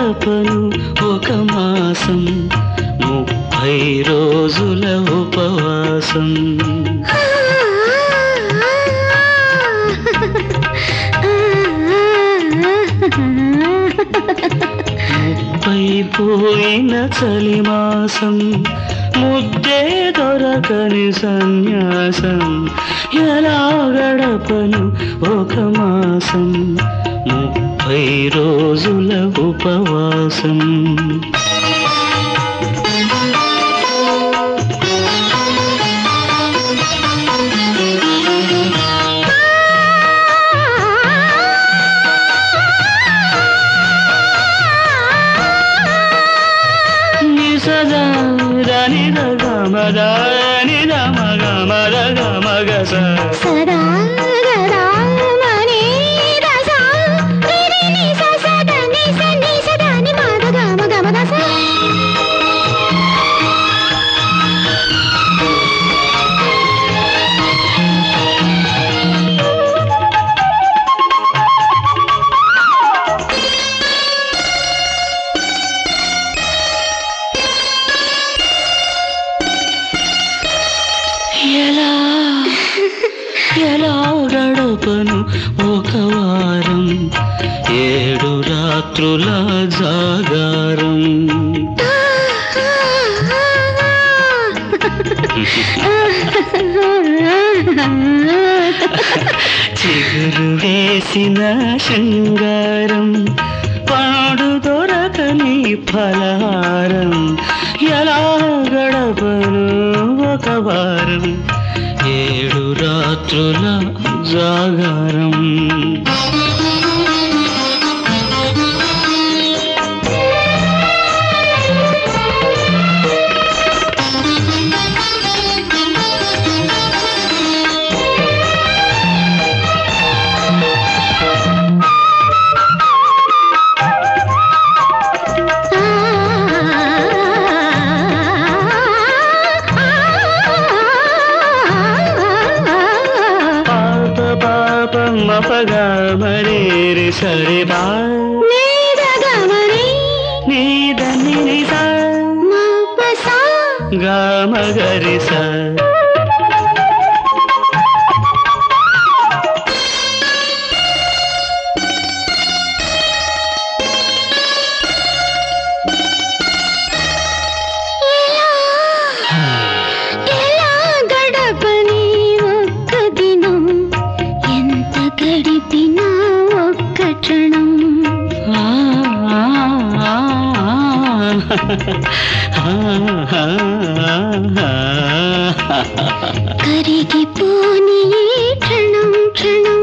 గడపను ఒక మాసం ముప్పై రోజుల ఉపవాసం ముప్పై పోయిన చలిమాసం ముద్దే దొరకని సన్యాసం ఎలా గడపను ఒక మాసం ముప్పై రోజుల ఉపవాసం నిసదా రనిద గమద నిద మగ మద గమగ స సదా గదా మని రసా రిరి ని స స ద ని స ని స ద ని మ ద గ మ గ మ ద స ఎలా ఎలా గడపను ఒక వారం ఏడు రాత్రుల జాగారం చిగురు వేసిన శృంగారం పాడు దొరకని ఫలహారం ఎలా గడపను ఒక వారం ఏడు రాత్రుల జాగారం పాప పాప మపగా మరేరి సరే బా నీద గమని నీద నిస మ ప స గామగరి స ఎలా గడపని ఒక్క దినం ఎంత గడిపినా ఒక్క క్షణం ఆ, ఆ, ఆ, ఆ, ఆ, ఆ. కరిగిపోని ఈ క్షణం క్షణం